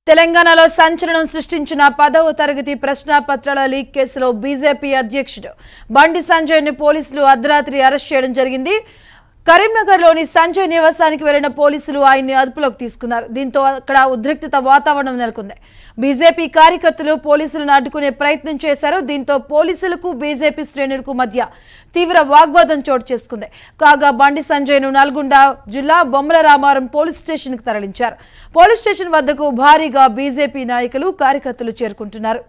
తెలంగాణలో సంచలనం సృష్టించిన పదవ తరగతి ప్రశ్నాపత్రాల లీక్ కేసులో బీజేపీ అధ్యక్షుడు బండి సంజయ్ ని పోలీసులు అర్ధరాత్రి అరెస్ట్ చేయడం జరిగింది కరీంనగర్లోని సంజయ్ నివాసానికి వెళ్లిన పోలీసులు ఆయన్ని అదుపులోకి తీసుకున్నారు దీంతో అక్కడ ఉద్రిక్తత వాతావరణం నెలకొంది బీజేపీ కార్యకర్తలు పోలీసులను అడ్డుకునే ప్రయత్నం చేశారు దీంతో పోలీసులకు బీజేపీ శ్రేణులకు మధ్య తీవ్ర వాగ్వాదం చోటు చేసుకుంది కాగా బండి సంజయ్ను నల్గొండ జిల్లా బొమ్మల రామారం పోలీస్ స్టేషన్కు తరలించారు పోలీస్ స్టేషన్ వద్దకు భారీగా బీజేపీ నాయకులు కార్యకర్తలు చేరుకుంటున్నారు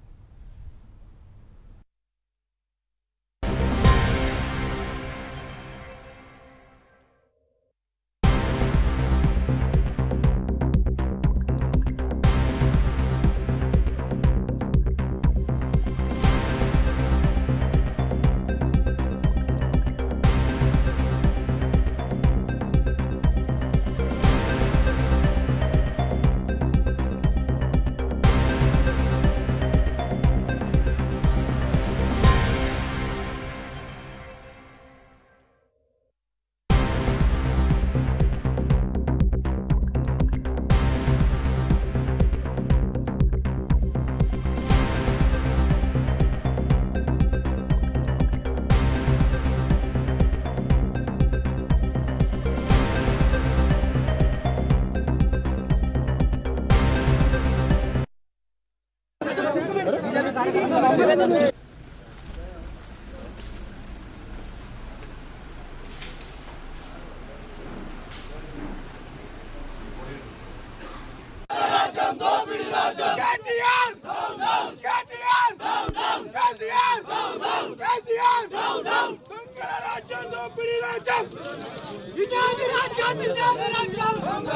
కేటీఆర్ కేటీఆర్ కేసీఆర్ కేసీఆర్ దొంగల రాజ్యం దోపిడీ రాజ్యం ఇదేమి రాజ్యం ఇదేమి రాజ్యం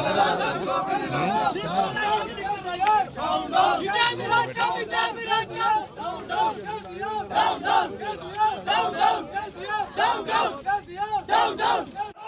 ఇదేమి రాజ్యం ఇదేమి రాజ్యం డౌన్ డౌన్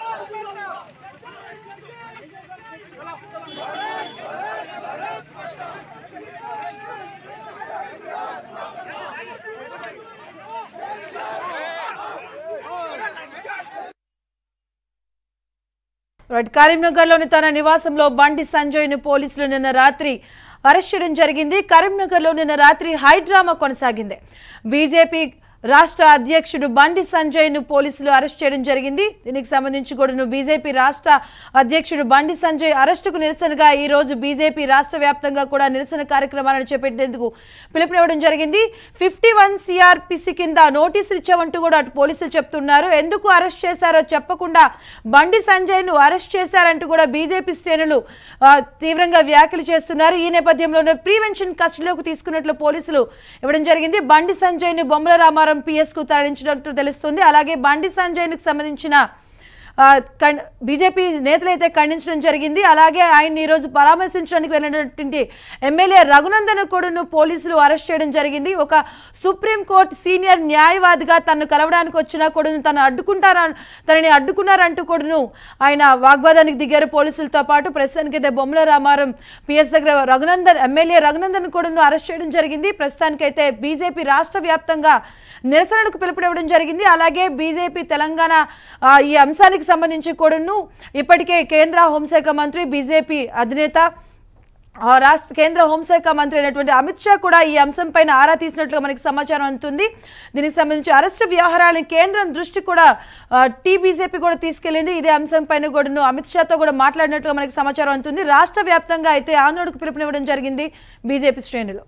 రైట్ కరీంనగర్లోని తన నివాసంలో బండి సంజయ్ ను పోలీసులు నిన్న రాత్రి అరెస్ట్ చేయడం జరిగింది కరీంనగర్లో నిన్న రాత్రి హైడ్రామా కొనసాగింది బీజేపీ రాష్ట్ర అధ్యక్షుడు బండి సంజయ్ ను పోలీసులు అరెస్ట్ చేయడం జరిగింది దీనికి సంబంధించి కూడా బీజేపీ రాష్ట్ర అధ్యక్షుడు బండి సంజయ్ అరెస్టుకు నిరసనగా ఈ రోజు బీజేపీ రాష్ట్ర వ్యాప్తంగా కూడా నిరసన కార్యక్రమాలను చేపట్టేందుకు పిలుపునివ్వడం జరిగింది ఫిఫ్టీ వన్ సిఆర్పిసి కింద నోటీసులు ఇచ్చామంటూ కూడా అటు పోలీసులు చెప్తున్నారు ఎందుకు అరెస్ట్ చేశారో చెప్పకుండా బండి సంజయ్ ను అరెస్ట్ చేశారంటూ కూడా బీజేపీ శ్రేణులు ఆ, తీవ్రంగా వ్యాఖ్యలు చేస్తున్నారు ఈ నేపథ్యంలోనే ప్రివెన్షన్ కస్టడీలోకి తీసుకున్నట్లు పోలీసులు ఇవ్వడం జరిగింది బండి సంజయ్ ను బొమ్మల రామారం పిఎస్ కు తరలించినట్టు తెలుస్తుంది అలాగే బండి సంజయ్ కు సంబంధించిన ఆ, కం- బీజేపీ నేతలు అయితే ఖండించడం జరిగింది అలాగే ఆయన్ని ఈరోజు పరామర్శించడానికి వెళ్ళినటువంటి ఎమ్మెల్యే రఘునందన్ కూడాను పోలీసులు అరెస్ట్ చేయడం జరిగింది ఒక సుప్రీంకోర్టు సీనియర్ న్యాయవాదిగా తనను కలవడానికి వచ్చినా కూడాను తను అడ్డుకుంటారా తనని అడ్డుకున్నారంటూ కూడాను ఆయన వాగ్వాదానికి దిగారు పోలీసులతో పాటు ప్రస్తుతానికి అయితే బొమ్మల రామారం పిఎస్ దగ్గర రఘునందన్ ఎమ్మెల్యే రఘునందన్ కూడాను అరెస్ట్ చేయడం జరిగింది ప్రస్తుతానికైతే బీజేపీ రాష్ట్ర వ్యాప్తంగా నిరసనలకు పిలుపునివ్వడం జరిగింది అలాగే బీజేపీ తెలంగాణ ఆ, ఈ అంశానికి సంబంధించి కూడాను ఇప్పటికే కేంద్ర హోంశాఖ మంత్రి బీజేపీ అధినేత ఆ రాష్ట్ర కేంద్ర హోంశాఖ మంత్రి అయినటువంటి అమిత్ షా కూడా ఈ అంశంపైన ఆరా తీసినట్లుగా మనకి సమాచారం అందుతుంది దీనికి సంబంధించి అరెస్టు వ్యవహారాలను కేంద్రం దృష్టి కూడా ఆ, టీ బీజేపీ కూడా తీసుకెళ్లింది ఇదే అంశంపైన కూడా అమిత్ షాతో కూడా మాట్లాడినట్లుగా మనకి సమాచారం అందుతుంది రాష్ట్ర వ్యాప్తంగా అయితే ఆందోళనకు పిలుపునివ్వడం జరిగింది బీజేపీ శ్రేణులు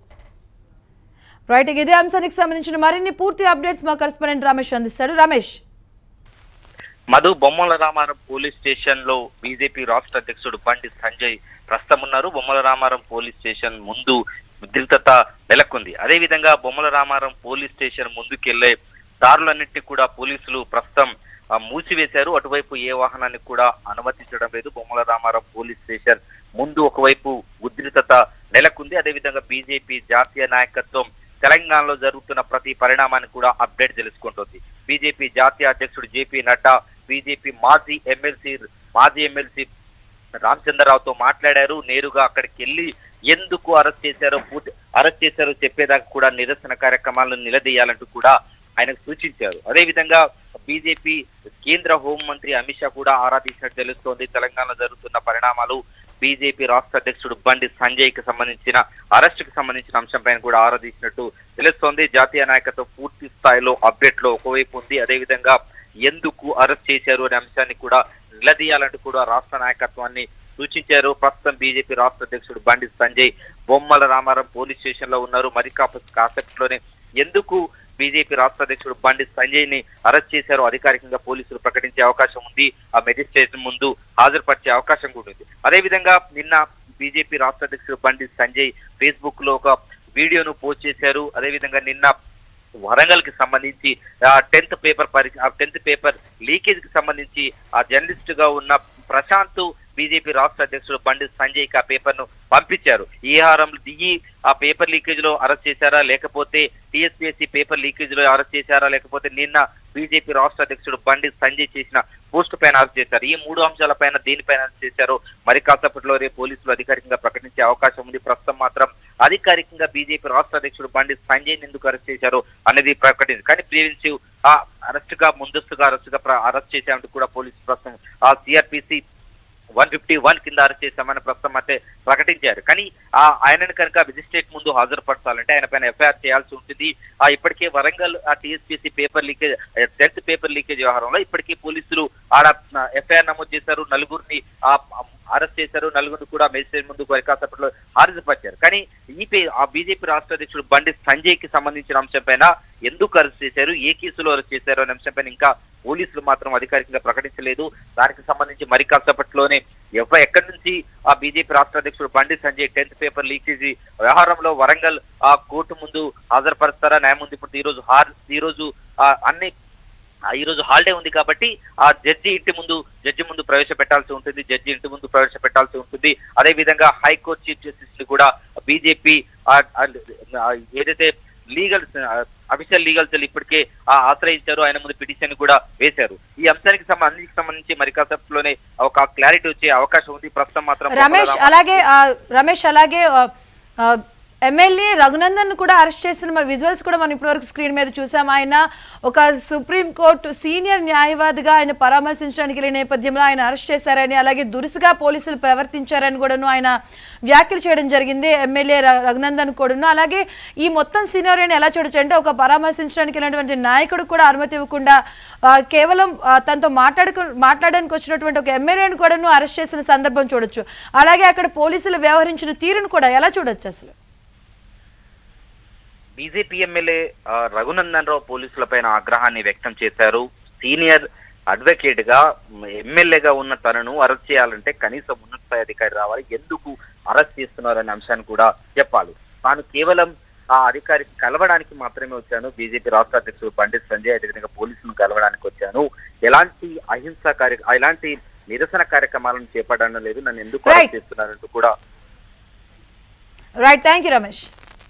రైట్ ఇక ఇదే అంశానికి సంబంధించిన మరిన్ని పూర్తి అప్డేట్స్ మా కరెస్పాండెంట్ రమేష్ అందిస్తాడు రమేష్ మధు బొమ్మల రామారం పోలీస్ స్టేషన్ లో బీజేపీ రాష్ట్ర అధ్యక్షుడు బండి సంజయ్ ప్రస్తుతం ఉన్నారు బొమ్మల రామారం పోలీస్ స్టేషన్ ముందు ఉద్రిక్తత నెలకొంది అదే విధంగా బొమ్మల రామారం పోలీస్ స్టేషన్ ముందుకెళ్లే దారులన్నింటినీ కూడా పోలీసులు ప్రస్తుతం ఆ, మూసివేశారు అటువైపు ఏ వాహనాన్ని కూడా అనుమతించడం లేదు బొమ్మల రామారం పోలీస్ స్టేషన్ ముందు ఒకవైపు ఉద్రిక్తత నెలకొంది అదేవిధంగా బీజేపీ జాతీయ నాయకత్వం తెలంగాణలో జరుగుతున్న ప్రతి పరిణామాన్ని కూడా అప్డేట్ తెలుసుకుంటుంది బీజేపీ జాతీయ అధ్యక్షుడు జేపీ నడ్డా బీజేపీ మాజీ ఎమ్మెల్సీ మాజీ ఎమ్మెల్సీ రామచంద్రరావుతో మాట్లాడారు నేరుగా అక్కడికి వెళ్ళి ఎందుకు అరెస్ట్ చేశారో పూర్తి అరెస్ట్ చేశారో చెప్పేదాకా కూడా నిరసన కార్యక్రమాలను నిలదీయాలంటూ కూడా ఆయనకు సూచించారు అదేవిధంగా బీజేపీ కేంద్ర హోంమంత్రి అమిత్ షా కూడా ఆరా తీసినట్టు తెలుస్తోంది తెలంగాణలో జరుగుతున్న పరిణామాలు బీజేపీ రాష్ట్ర అధ్యక్షుడు బండి సంజయ్ కి సంబంధించిన అరెస్ట్ కి సంబంధించిన అంశంపైన కూడా ఆరాధించినట్టు తెలుస్తోంది జాతీయ నాయకత్వం పూర్తి స్థాయిలో అప్డేట్ లో ఒకవైపు ఉంది అదేవిధంగా ఎందుకు అరెస్ట్ చేశారు అనే అంశాన్ని కూడా నిలదీయాలంటూ కూడా రాష్ట్ర నాయకత్వాన్ని సూచించారు ప్రస్తుతం బీజేపీ రాష్ట్ర అధ్యక్షుడు బండి సంజయ్ బొమ్మల రామారం పోలీస్ స్టేషన్ లో ఉన్నారు మరి కాప- కాసేపట్లోనే ఎందుకు బీజేపీ రాష్ట్ర అధ్యక్షుడు బండి సంజయ్ ని అరెస్ట్ చేశారో అధికారికంగా పోలీసులు ప్రకటించే అవకాశం ఉంది ఆ మెజిస్ట్రేట్ ముందు హాజరుపరిచే అవకాశం కూడా ఉంది అదేవిధంగా నిన్న బీజేపీ రాష్ట్ర అధ్యక్షుడు బండి సంజయ్ ఫేస్బుక్ లో ఒక వీడియోను పోస్ట్ చేశారు అదేవిధంగా నిన్న వరంగల్ కి సంబంధించి టెన్త్ పేపర్ పరి టెన్త్ పేపర్ లీకేజ్ కి సంబంధించి ఆ జర్నలిస్ట్ గా ఉన్న ప్రశాంత్ బీజేపీ రాష్ట్ర అధ్యక్షుడు బండి సంజయ్ కి ఆ పేపర్ ను పంపించారు ఈ హారం దిగి ఆ పేపర్ లీకేజ్ లో అరెస్ట్ చేశారా లేకపోతే టీఎస్పీఎస్సీ పేపర్ లీకేజ్ లో అరెస్ట్ చేశారా లేకపోతే నిన్న బీజేపీ రాష్ట్ర అధ్యక్షుడు బండి సంజయ్ చేసిన పోస్ట్ పైన అరెస్ట్ చేశారు ఈ మూడు అంశాల పైన దేనిపైన అరెస్ట్ చేశారో మరి కాసేపట్లో రేపు పోలీసులు అధికారికంగా ప్రకటించే అవకాశం ఉంది ప్రస్తుతం మాత్రం అధికారికంగా బీజేపీ రాష్ట్ర అధ్యక్షుడు బండి సంజయ్ ఎందుకు అరెస్ట్ చేశారు అనేది ప్రకటించింది కానీ ప్రివెన్సివ్ ఆ అరెస్ట్ గా ముందస్తుగా అరెస్ట్ గా ప్ర- అరెస్ట్ చేశామంటూ కూడా పోలీసు ప్రస్తుతం ఆ సిఆర్పిసి వన్ ఫిఫ్టీ వన్ కింద అరెస్ట్ చేశామని ప్రస్తుతం అయితే ప్రకటించారు కానీ ఆ ఆయనను కనుక మెజిస్ట్రేట్ ముందు హాజరుపరచాలంటే ఆయన పైన ఎఫ్ఐఆర్ చేయాల్సి ఉంటుంది ఆ ఇప్పటికే వరంగల్ ఆ TSPC paper leakage tenth paper leakage వ్యవహారంలో ఇప్పటికే పోలీసులు ఆడ ఎఫ్ఐఆర్ నమోదు చేశారు నలుగురిని ఆ అరెస్ట్ చేశారు నలుగురిని కూడా మెజిస్ట్రేట్ ముందు కాసేపట్లో హాజరుపరిచారు కానీ ఈ పే- ఆ బీజేపీ రాష్ట్ర అధ్యక్షుడు బండి సంజయ్ కి సంబంధించిన అంశం పైన ఎందుకు అరెస్ట్ చేశారు ఏ కేసులో అరెస్ట్ చేశారు అనే అంశం పైన ఇంకా పోలీసులు మాత్రం అధికారికంగా ప్రకటించలేదు దానికి సంబంధించి మరి కాసేపట్లోనే ఎవ ఎక్కడి నుంచి ఆ బీజేపీ రాష్ట్ర అధ్యక్షుడు బండి సంజయ్ టెన్త్ పేపర్ లీకేజీ వ్యవహారంలో వరంగల్ ఆ కోర్టు ముందు హాజరుపరుస్తారా న్యాయం ఉంది ఇప్పుడు ఈ రోజు హార్ ఈ రోజు ఆ అన్ని ఆ ఈ రోజు హాలిడే ఉంది కాబట్టి ఆ జడ్జి ఇంటి ముందు జడ్జి ముందు ప్రవేశపెట్టాల్సి ఉంటుంది జడ్జి ఇంటి ముందు ప్రవేశపెట్టాల్సి ఉంటుంది అదే విధంగా హైకోర్టు చీఫ్ జస్టిస్ ని కూడా బీజేపీ ఏదైతే లీగల్ అఫీషియల్ లీగల్ సెల్ ఇప్పటికే ఆ, ఆశ్రయించారు ఆయన ముందు పిటిషన్ కూడా వేశారు ఈ అంశానికి సంబంధించి సంబంధించి మరి కాసేపట్లోనే ఒక క్లారిటీ వచ్చే అవకాశం ఉంది ప్రస్తుతం మాత్రం రమేష్ అలాగే ఆ, రమేష్ అలాగే ఆ, ఆ, ఎమ్మెల్యే రఘునందన్ కూడా అరెస్ట్ చేసిన మరి విజువల్స్ కూడా మనం ఇప్పటివరకు స్క్రీన్ మీద చూసాం ఆయన ఒక సుప్రీంకోర్టు సీనియర్ న్యాయవాదిగా ఆయన పరామర్శించడానికి వెళ్ళిన నేపథ్యంలో ఆయన అరెస్ట్ చేశారని అలాగే దురుసుగా పోలీసులు ప్రవర్తించారని కూడాను ఆయన వ్యాఖ్యలు చేయడం జరిగింది ఎమ్మెల్యే ర- రఘునందన్ కూడాను అలాగే ఈ మొత్తం సీనియర్ని ఎలా చూడొచ్చు అంటే ఒక పరామర్శించడానికి వెళ్ళినటువంటి నాయకుడు కూడా అనుమతి ఇవ్వకుండా ఆ, కేవలం ఆ, తనతో మాట్లాడుకు మాట్లాడడానికి వచ్చినటువంటి ఒక ఎమ్మెల్యేని కూడాను అరెస్ట్ చేసిన సందర్భం చూడొచ్చు అలాగే అక్కడ పోలీసులు వ్యవహరించిన తీరును కూడా ఎలా చూడొచ్చు అసలు బీజేపీ ఎమ్మెల్యే ఆ, రఘునందన్ రావు పోలీసుల పైన ఆగ్రహాన్ని వ్యక్తం చేశారు సీనియర్ అడ్వకేట్ గా ఎమ్మెల్యేగా ఉన్న తనను అరెస్ట్ చేయాలంటే కనీసం ఉన్నత స్థాయి అధికారి రావాలి ఎందుకు అరెస్ట్ చేస్తున్నారు అనే అంశాన్ని కూడా చెప్పాలి తాను కేవలం ఆ అధికారికి కలవడానికి మాత్రమే వచ్చాను బీజేపీ రాష్ట్ర అధ్యక్షుడు పండిత్ సంజయ్ అదేవిధంగా పోలీసులను కలవడానికి వచ్చాను ఎలాంటి అహింస కార్య ఎలాంటి నిరసన కార్యక్రమాలను చేపట్టడం లేదు నన్ను ఎందుకు Right. అరెస్ట్ చేస్తున్నారంటూ కూడా right thank you Ramesh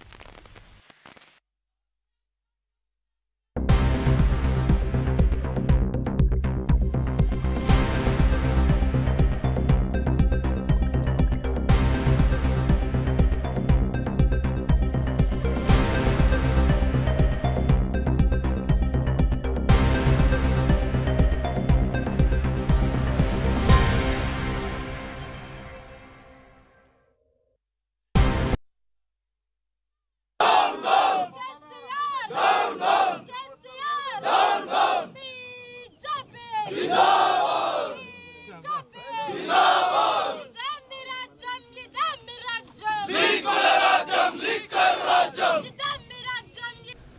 KCR down down KCR down down BJP జిందాబాద్ బీజేపీ జిందాబాద్ ఇదే రాజ్యం ఇదే రాజ్యం లీకుల రాజ్యం లీకర్ రాజ్యం ఇదే రాజ్యం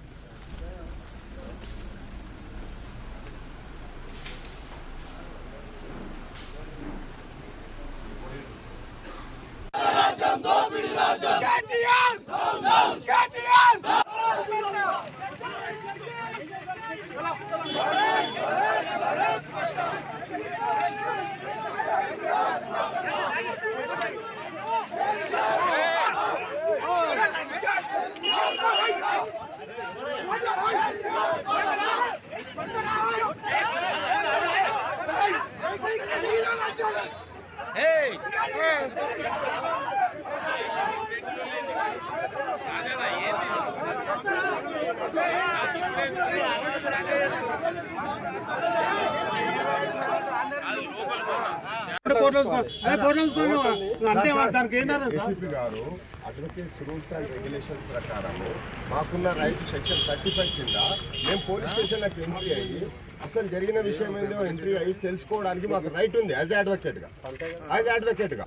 కేటీఆర్ కేటీఆర్ ఫోటోస్ అదే ఫోటోస్ అంటే దానికి ఏంటంటే sir ACP garu advocates rules and regulation ప్రకారము మాకున్న రైట్ సెక్షన్ థర్టీ ఫైవ్ కింద మేము పోలీస్ స్టేషన్లకు ఎంట్రీ అయ్యి అసలు జరిగిన విషయం ఏందో ఎంట్రీ అయ్యి తెలుసుకోవడానికి మాకు రైట్ ఉంది యాజ్ అడ్వకేట్గా యాజ్ అడ్వకేట్గా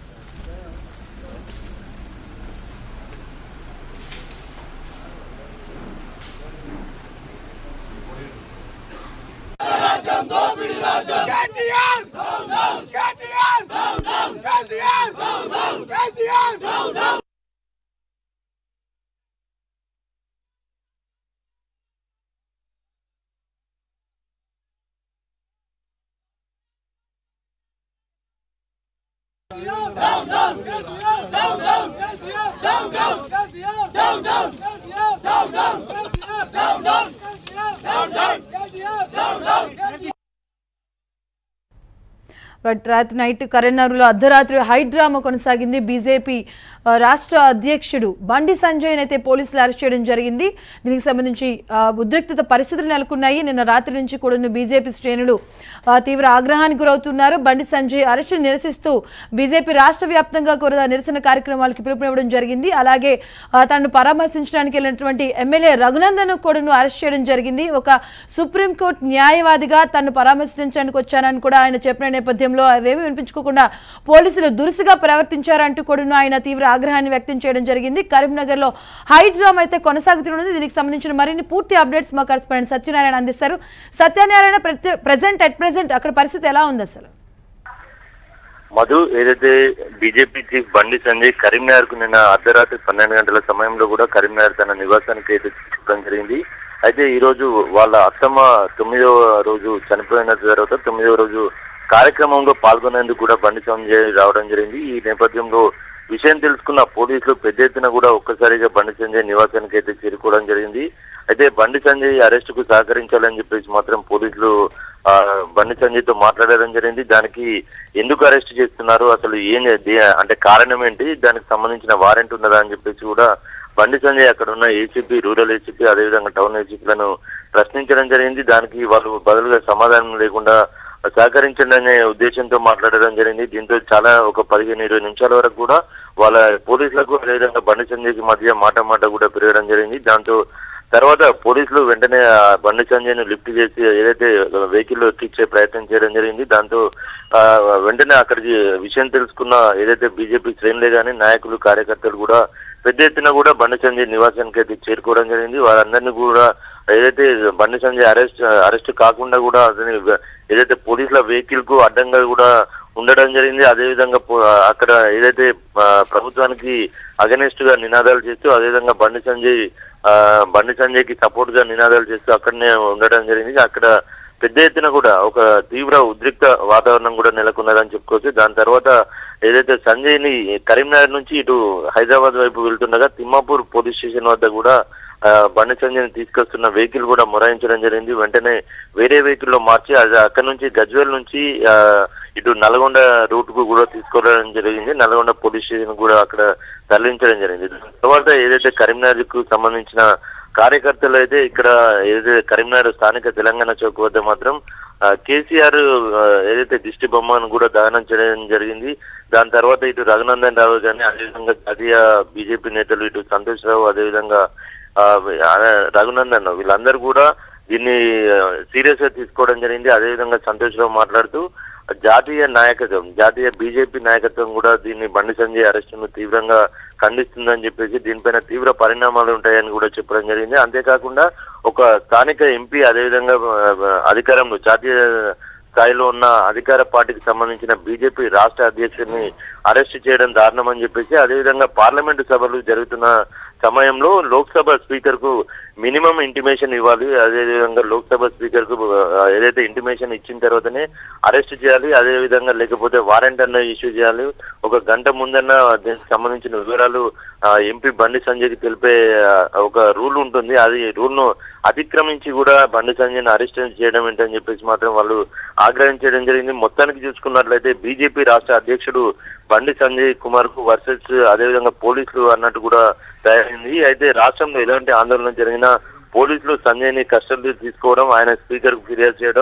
KTR KTR KCR KCR but రాత్రి నైట్ కరీంనగర్లో అర్ధరాత్రి హై డ్రామా కొనసాగింది బీజేపీ ఆ, రాష్ట్ర అధ్యక్షుడు బండి సంజయ్ అయితే పోలీసులు అరెస్ట్ చేయడం జరిగింది దీనికి సంబంధించి ఆ, ఉద్రిక్తత పరిస్థితులు నెలకొన్నాయి నిన్న రాత్రి నుంచి కూడా బీజేపీ శ్రేణులు ఆ, తీవ్ర ఆగ్రహానికి గురవుతున్నారు బండి సంజయ్ అరెస్టు నిరసిస్తూ బీజేపీ రాష్ట్ర వ్యాప్తంగా కూడా నిరసన కార్యక్రమాలకు పిలుపునివ్వడం జరిగింది అలాగే ఆ, తనను పరామర్శించడానికి వెళ్ళినటువంటి ఎమ్మెల్యే రఘునందన్ కూడాను అరెస్ట్ చేయడం జరిగింది ఒక సుప్రీంకోర్టు న్యాయవాదిగా తను పరామర్శించడానికి వచ్చానని కూడా ఆయన చెప్పిన నేపథ్యంలో అవేమీ వినిపించుకోకుండా పోలీసులు దురుసుగా ప్రవర్తించారంటూ కూడా ఆయన తీవ్ర ఆగ్రహాన్ని వ్యక్తం చేయడం జరిగింది కరీంనగర్ లో హై డ్రామా అయితే కొనసాగుతున్నది దీనికి సంబంధించిన మరిన్ని పూర్తి అప్డేట్స్ మా కరెస్పాండెంట్ సత్యనారాయణ అందిస్తారు సత్యనారాయణ ప్రెసెంట్ అట్ ప్రెసెంట్ అక్కడ పరిస్థితి ఎలా ఉంది అసలు మధు ఏదైతే బీజేపీ చీఫ్ బండి సంజయ్ కరీంనగర్ కు నిన్న అర్ధరాత్రి పన్నెండు గంటల సమయంలో కూడా కరీంనగర్ తన నివాసానికి అయితే చూడడం జరిగింది అయితే ఈ రోజు వాళ్ళ అత్తమ్మ తొమ్మిదవ రోజు చనిపోయిన తర్వాత తొమ్మిదవ రోజు కార్యక్రమంలో పాల్గొనేందుకు కూడా బండి సంజయ్ రావడం జరిగింది ఈ నేపథ్యంలో విషయం తెలుసుకున్న పోలీసులు పెద్ద ఎత్తున కూడా ఒక్కసారిగా బండి సంజయ్ నివాసానికి అయితే చేరుకోవడం జరిగింది అయితే బండి సంజయ్ అరెస్ట్ కు సహకరించాలని చెప్పేసి మాత్రం పోలీసులు ఆ, బండి సంజయ్ తో మాట్లాడడం జరిగింది దానికి ఎందుకు అరెస్ట్ చేస్తున్నారు అసలు ఏం దే- అంటే కారణం ఏంటి దానికి సంబంధించిన వారెంట్ ఉన్నదా అని చెప్పేసి కూడా బండి సంజయ్ అక్కడ ఉన్న ఏసీపీ రూరల్ ఏసీపీ అదేవిధంగా టౌన్ ఏసీపీలను ప్రశ్నించడం జరిగింది దానికి వాళ్ళు బదులుగా సమాధానం లేకుండా సహకరించండి అనే ఉద్దేశంతో మాట్లాడడం జరిగింది దీంతో చాలా ఒక పదిహేను ఇరవై నిమిషాల వరకు కూడా వాళ్ళ పోలీసులకు అదేవిధంగా బండి సంజయ్కి మధ్య మాట మాట కూడా పెరగడం జరిగింది దాంతో తర్వాత పోలీసులు వెంటనే ఆ బండి సంజయ్ ను లిఫ్ట్ చేసి ఏదైతే వెహికల్ లో ఎక్కించే ప్రయత్నం చేయడం జరిగింది దాంతో ఆ, వెంటనే అక్కడికి విషయం తెలుసుకున్న ఏదైతే బీజేపీ శ్రేణులే గాని నాయకులు కార్యకర్తలు కూడా పెద్ద ఎత్తున కూడా బండి సంజయ్ నివాసానికి అయితే చేరుకోవడం జరిగింది వారందరినీ కూడా ఏదైతే బండి సంజయ్ అరెస్ట్ అరెస్ట్ కాకుండా కూడా అతని ఏదైతే పోలీసుల వెహికల్ కు అడ్డంగా కూడా ఉండడం జరిగింది అదేవిధంగా పో- అక్కడ ఏదైతే ఆ, ప్రభుత్వానికి అగనెస్ట్ గా నినాదాలు చేస్తూ అదేవిధంగా బండి సంజయ్ ఆ, బండి సంజయ్ కి సపోర్ట్ గా నినాదాలు చేస్తూ అక్కడనే ఉండడం జరిగింది అక్కడ పెద్ద ఎత్తున కూడా ఒక తీవ్ర ఉద్రిక్త వాతావరణం కూడా నెలకొన్నదని చెప్పుకోవచ్చు దాని తర్వాత ఏదైతే సంజయ్ ని కరీంనగర్ నుంచి ఇటు హైదరాబాద్ వైపు వెళ్తుండగా తిమ్మాపూర్ పోలీస్ స్టేషన్ వద్ద కూడా ఆ, బండి సంజయ్ తీసుకొస్తున్న వెహికల్ కూడా మొరాయించడం జరిగింది వెంటనే వేరే వెహికల్ లో మార్చి అది అక్కడ నుంచి గజ్వేల్ నుంచి ఆ, ఇటు నల్గొండ రూట్ కు కూడా తీసుకోవడం జరిగింది నల్గొండ పోలీస్ స్టేషన్ కూడా అక్కడ తరలించడం జరిగింది దాని తర్వాత ఏదైతే కరీంనగర్ కు సంబంధించిన కార్యకర్తలు అయితే ఇక్కడ ఏదైతే కరీంనగర్ స్థానిక తెలంగాణ చౌక్ వద్ద మాత్రం ఆ, కేసీఆర్ ఆ, ఏదైతే దిష్టి బొమ్మను కూడా దహనం చేయడం జరిగింది దాని తర్వాత ఇటు రఘునందన్ రావు కానీ అదేవిధంగా జాతీయ బీజేపీ నేతలు ఇటు సంతోష్ రావు అదేవిధంగా ఆ, ఆ, రఘునందన్ వీళ్ళందరూ కూడా దీన్ని సీరియస్ గా తీసుకోవడం జరిగింది అదేవిధంగా సంతోష్ రావు మాట్లాడుతూ జాతీయ నాయకత్వం జాతీయ బీజేపీ నాయకత్వం కూడా దీన్ని బండి సంజయ్ అరెస్టును తీవ్రంగా ఖండిస్తుందని చెప్పేసి దీనిపైన తీవ్ర పరిణామాలు ఉంటాయని కూడా చెప్పడం జరిగింది అంతేకాకుండా ఒక స్థానిక ఎంపీ అదేవిధంగా ఆ, అధికారంలో జాతీయ స్థాయిలో ఉన్న అధికార పార్టీకి సంబంధించిన బీజేపీ రాష్ట్ర అధ్యక్షుడిని అరెస్ట్ చేయడం దారుణం అని చెప్పేసి అదేవిధంగా పార్లమెంటు సభలు జరుగుతున్న సమయంలో లోక్సభ స్పీకర్ కు మినిమం ఇంటిమేషన్ ఇవ్వాలి అదేవిధంగా లోక్సభ స్పీకర్ కు ఆ, ఏదైతే ఇంటిమేషన్ ఇచ్చిన తర్వాతనే అరెస్ట్ చేయాలి అదే విధంగా లేకపోతే వారెంట్ అన్న ఇష్యూ చేయాలి ఒక గంట ముందన్న దీనికి సంబంధించిన వివరాలు ఆ, ఎంపీ బండి సంజయ్కి తెలిపే ఆ, ఒక రూల్ ఉంటుంది అది రూల్ ను అతిక్రమించి కూడా బండి సంజయ్ని అరెస్ట్ చేయడం ఏంటని చెప్పేసి మాత్రం వాళ్ళు ఆగ్రహించడం జరిగింది మొత్తానికి చూసుకున్నట్లయితే బీజేపీ రాష్ట్ర అధ్యక్షుడు బండి సంజయ్ కుమార్ కు వర్సెస్ అదేవిధంగా పోలీసులు అన్నట్టు కూడా తయారైంది అయితే రాష్ట్రంలో ఎలాంటి ఆందోళన జరిగినా పోలీసులు సంజయ్ ని కస్టడీ తీసుకోవడం ఆయన స్పీకర్ కు ఫిర్యాదు చేయడం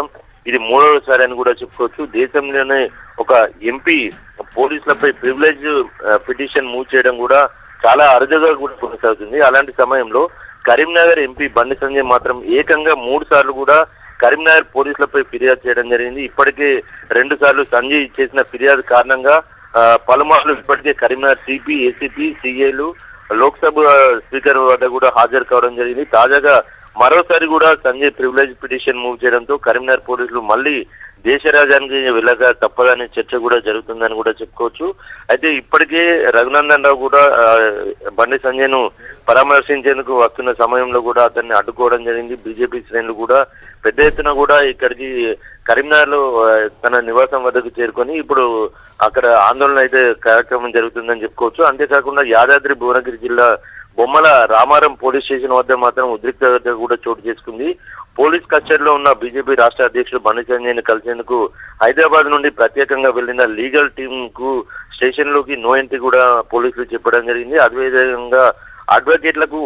ఇది మూడవసారి అని కూడా చెప్పుకోవచ్చు దేశంలోనే ఒక ఎంపీ పోలీసులపై ప్రివిలేజ్ పిటిషన్ మూవ్ చేయడం కూడా చాలా అరుదుగా కూడా కొనసాగుతుంది అలాంటి సమయంలో కరీంనగర్ ఎంపీ బండి సంజయ్ మాత్రం ఏకంగా మూడు సార్లు కూడా కరీంనగర్ పోలీసులపై ఫిర్యాదు చేయడం జరిగింది ఇప్పటికే రెండు సార్లు సంజయ్ చేసిన ఫిర్యాదు కారణంగా ఆ, పలుమార్లు ఇప్పటికే కరీంనగర్ సిపి ఏసీపీ సిఐలు లోక్సభ స్పీకర్ వద్ద కూడా హాజరు కావడం జరిగింది తాజాగా మరోసారి కూడా సంజయ్ ప్రివిలేజ్ పిటిషన్ మూవ్ చేయడంతో కరీంనగర్ పోలీసులు మళ్ళీ దేశ రాజానికి వెళ్ళగా తప్పదని చర్చ కూడా జరుగుతుందని కూడా చెప్పుకోవచ్చు అయితే ఇప్పటికే రఘునందన్ రావు కూడా ఆ, బండి సంజయ్ ను పరామర్శించేందుకు వస్తున్న సమయంలో కూడా అతన్ని అడ్డుకోవడం జరిగింది బీజేపీ శ్రేణులు కూడా పెద్ద ఎత్తున కూడా ఇక్కడికి కరీంనగర్ లో తన నివాసం వద్దకు చేరుకొని ఇప్పుడు అక్కడ ఆందోళన అయితే కార్యక్రమం జరుగుతుందని చెప్పుకోవచ్చు అంతేకాకుండా యాదాద్రి భువనగిరి జిల్లా బొమ్మల రామారం పోలీస్ స్టేషన్ వద్ద మాత్రం ఉద్రిక్తత కూడా చోటు చేసుకుంది పోలీస్ కస్టడీలో ఉన్న బీజేపీ రాష్ట్ర అధ్యక్షుడు బండి సంజయ్ ని కలిసేందుకు హైదరాబాద్ నుండి ప్రత్యేకంగా వెళ్లిన లీగల్ టీమ్ కు స్టేషన్ లోకి నో ఎంట్రీ కూడా పోలీసులు చెప్పడం జరిగింది అదేవిధంగా అడ్వకేట్లకు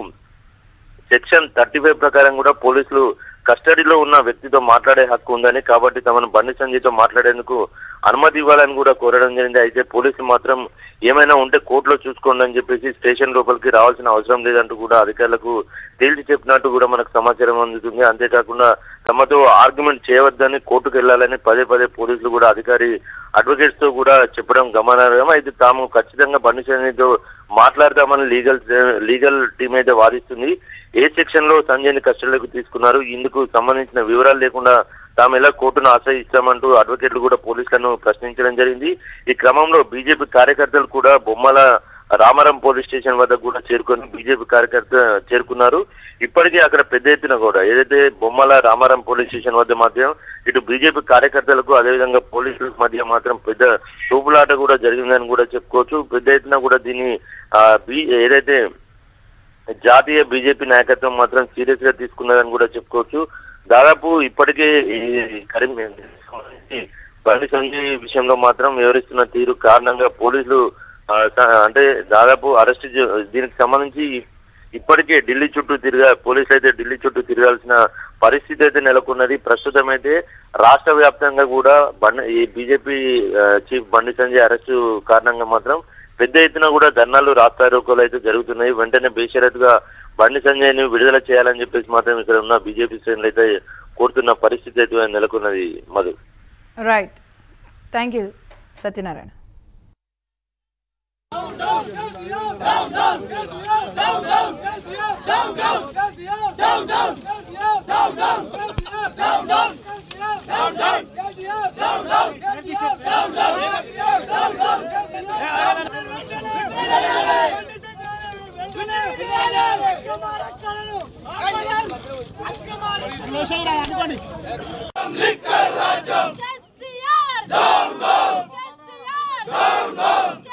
సెక్షన్ థర్టీ ఫైవ్ ప్రకారం కూడా పోలీసులు కస్టడీలో ఉన్న వ్యక్తితో మాట్లాడే హక్కు ఉందని కాబట్టి తమను బండి సంజయ్తో మాట్లాడేందుకు అనుమతి ఇవ్వాలని కూడా కోరడం జరిగింది అయితే పోలీసులు మాత్రం ఏమైనా ఉంటే కోర్టులో చూసుకోండి అని చెప్పేసి స్టేషన్ లోపలికి రావాల్సిన అవసరం లేదంటూ కూడా అధికారులకు తేల్చి చెప్పినట్టు కూడా మనకు సమాచారం అందుతుంది అంతేకాకుండా తమతో ఆర్గ్యుమెంట్ చేయవద్దని కోర్టుకు వెళ్లాలని పదే పదే పోలీసులు కూడా అధికారి అడ్వకేట్స్ తో కూడా చెప్పడం గమనార్హం అయితే తాము ఖచ్చితంగా బండి సంజయ్తో మాట్లాడదామని లీగల్ లీగల్ టీం అయితే వాదిస్తుంది ఏ సెక్షన్ లో సంజయ్ ని కస్టడీలోకి తీసుకున్నారు ఇందుకు సంబంధించిన వివరాలు లేకుండా తాము ఎలా కోర్టును ఆశ్రయిస్తామంటూ అడ్వకేట్లు కూడా పోలీసులను ప్రశ్నించడం జరిగింది ఈ క్రమంలో బీజేపీ కార్యకర్తలు కూడా బొమ్మల రామారం పోలీస్ స్టేషన్ వద్ద కూడా చేరుకొని బీజేపీ కార్యకర్త చేరుకున్నారు ఇప్పటికే అక్కడ పెద్ద ఎత్తున కూడా ఏదైతే బొమ్మల రామారం పోలీస్ స్టేషన్ వద్ద మాత్రం ఇటు బీజేపీ కార్యకర్తలకు అదేవిధంగా పోలీసులకు మధ్య మాత్రం పెద్ద తూపులాట కూడా జరిగిందని కూడా చెప్పుకోవచ్చు పెద్ద ఎత్తున కూడా దీన్ని ఆ, బీ ఏదైతే జాతీయ బీజేపీ నాయకత్వం మాత్రం సీరియస్ గా తీసుకున్నదని కూడా చెప్పుకోవచ్చు దాదాపు ఇప్పటికే ఈ కరీం సంబంధించి బండి సంజయ్ విషయంలో మాత్రం వివరిస్తున్న తీరు కారణంగా పోలీసులు ఆ, స- అంటే దాదాపు అరెస్ట్ దీనికి సంబంధించి ఇప్పటికే ఢిల్లీ చుట్టూ తిరగా పోలీసులు అయితే ఢిల్లీ చుట్టూ తిరగాల్సిన పరిస్థితి అయితే నెలకొన్నది ప్రస్తుతం అయితే రాష్ట్ర వ్యాప్తంగా కూడా బండి ఈ బీజేపీ చీఫ్ బండి సంజయ్ అరెస్టు కారణంగా మాత్రం పెద్ద ఎత్తున కూడా ధర్నాలు రాస్తారోకోలు అయితే జరుగుతున్నాయి వెంటనే బేషరతుగా బండి సంజయ్ ని విడుదల చేయాలని చెప్పేసి మాత్రం ఇక్కడ ఉన్న బీజేపీ శ్రేణులు అయితే కోరుతున్న పరిస్థితి అయితే నెలకొన్నది Madhu right thank you Satyanarayana KCR down down KCR down down